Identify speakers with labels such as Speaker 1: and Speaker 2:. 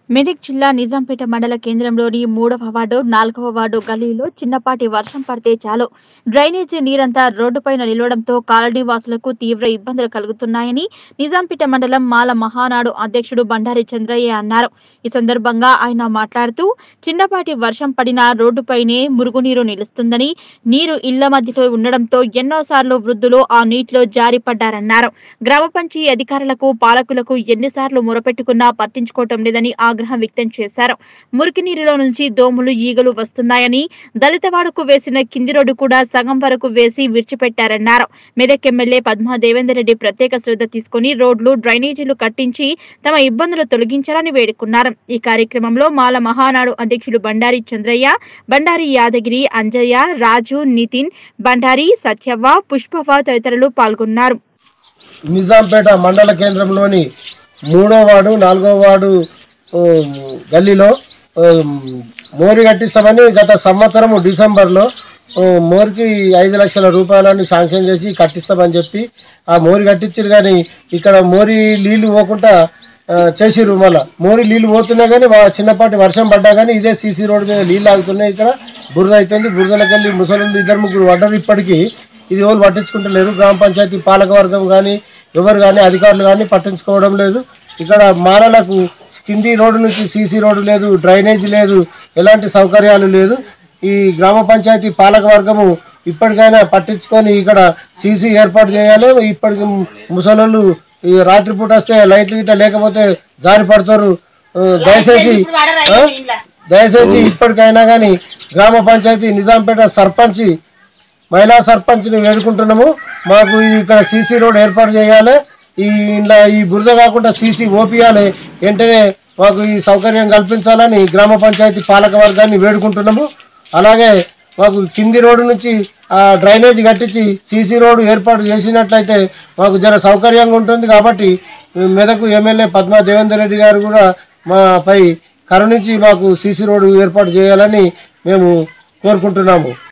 Speaker 1: మెదక్ జిల్లా నిజాంపేట మండల కేంద్రంలోని మూడవ వార్డు నాలుగవ వార్డు గల్లీలో చిన్నపాటి వర్షం పడితే చాలు డ్రైనేజీ నీరంతా రోడ్డుపైన నిలవడంతో కాలనీ వాసులకు తీవ్ర ఇబ్బందులు కలుగుతున్నాయని నిజాంపేట మండలం మాల మహానాడు అధ్యక్షుడు బండారి చంద్రయ్య అన్నారు ఈ సందర్భంగా ఆయన మాట్లాడుతూ చిన్నపాటి వర్షం పడినా రోడ్డుపైనే మురుగునీరు నిలుస్తుందని నీరు ఇళ్ల మధ్యలో ఉండడంతో ఎన్నోసార్లు వృద్ధులు ఆ నీటిలో జారిపడ్డారన్నారు గ్రామ పంచాయతీ అధికారులకు పాలకులకు ఎన్నిసార్లు మొరపెట్టుకున్నా పట్టించుకోవటం లేదని ఆగ్రహం వ్యక్తం చేశారు మురికి నీరులో నుంచి దోమలు ఈగలు వస్తున్నాయని దళితవాడకు వేసిన కింది రోడ్డు కూడా సగం వరకు వేసి విడిచిపెట్టారన్నారు మెదక్ ఎమ్మెల్యే పద్మా దేవేందర్ రెడ్డి ప్రత్యేక శ్రద్ధ తీసుకుని రోడ్లు డ్రైనేజీలు కట్టించి తమ ఇబ్బందులు తొలగించాలని వేడుకున్నారు ఈ కార్యక్రమంలో మాల మహానాడు అధ్యక్షులు బండారి చంద్రయ్య బండారి యాదగిరి అంజయ్య రాజు నితిన్ బండారి సత్యవ్వ పుష్పవ్వ తదితరులు పాల్గొన్నారు
Speaker 2: నిజాంపేట మండల కేంద్రంలోని మూడో వార్డు నాలుగో వార్డు ఉమ్, గల్లీలో ఉమ్, మోరి కట్టిస్తామని గత సంవత్సరం డిసెంబర్లో ఉమ్, మోరికి ఐదు లక్షల రూపాయలని శాంక్షన్ చేసి కట్టిస్తామని చెప్పి ఆ మోరి కట్టించారు కానీ ఇక్కడ మోరి నీళ్లు పోకుండా ఆ, చేసిర్రు మళ్ళా మోరి నీళ్లు పోతున్నాయి కానీ వా- చిన్నపాటి వర్షం పడ్డా కానీ ఇదే సీసీ రోడ్డు మీద నీళ్ళు ఆగుతున్నాయి ఇక్కడ బురద అవుతుంది బురదలకెళ్ళి ముసలి ఇద్దరు ముగ్గురు పడ్డారు ఇప్పటికీ ఇది ఎవరు పట్టించుకుంటలేరు గ్రామ పంచాయతీ పాలకవర్గం కానీ ఎవరు కానీ అధికారులు కానీ పట్టించుకోవడం లేదు ఇక్కడ మారలకు కింది రోడ్డు నుంచి సీసీ రోడ్డు లేదు డ్రైనేజీ లేదు ఎలాంటి సౌకర్యాలు లేదు ఈ గ్రామ పంచాయతీ పాలకవర్గము ఇప్పటికైనా పట్టించుకొని ఇక్కడ సీసీ ఏర్పాటు చేయాలి ఇప్పటికి ముసలోళ్ళు ఈ రాత్రిపూట వస్తే లైట్లు గిట్ట లేకపోతే జారి పడతారు ఆ, దయచేసి ఆ? దయచేసి ఇప్పటికైనా కానీ గ్రామ పంచాయతీ నిజాంపేట సర్పంచ్ మహిళా సర్పంచ్ని వేడుకుంటున్నాము మాకు ఈ ఇక్కడ సీసీ రోడ్ ఏర్పాటు చేయాలి ఈ ఇలా ఈ బురద కాకుండా సీసీ ఓపియాలి వెంటనే మాకు ఈ సౌకర్యం కల్పించాలని గ్రామ పంచాయతీ పాలక వర్గాన్ని వేడుకుంటున్నాము అలాగే మాకు కింది రోడ్డు నుంచి ఆ డ్రైనేజ్ కట్టించి సీసీ రోడ్డు ఏర్పాటు చేసినట్లయితే మాకు జర సౌకర్యంగా ఉంటుంది కాబట్టి మెదకు ఎమ్మెల్యే పద్మా దేవేందర్ రెడ్డి గారు కూడా మాపై కరుణించి మాకు సీసీ రోడ్డు ఏర్పాటు చేయాలని మేము కోరుకుంటున్నాము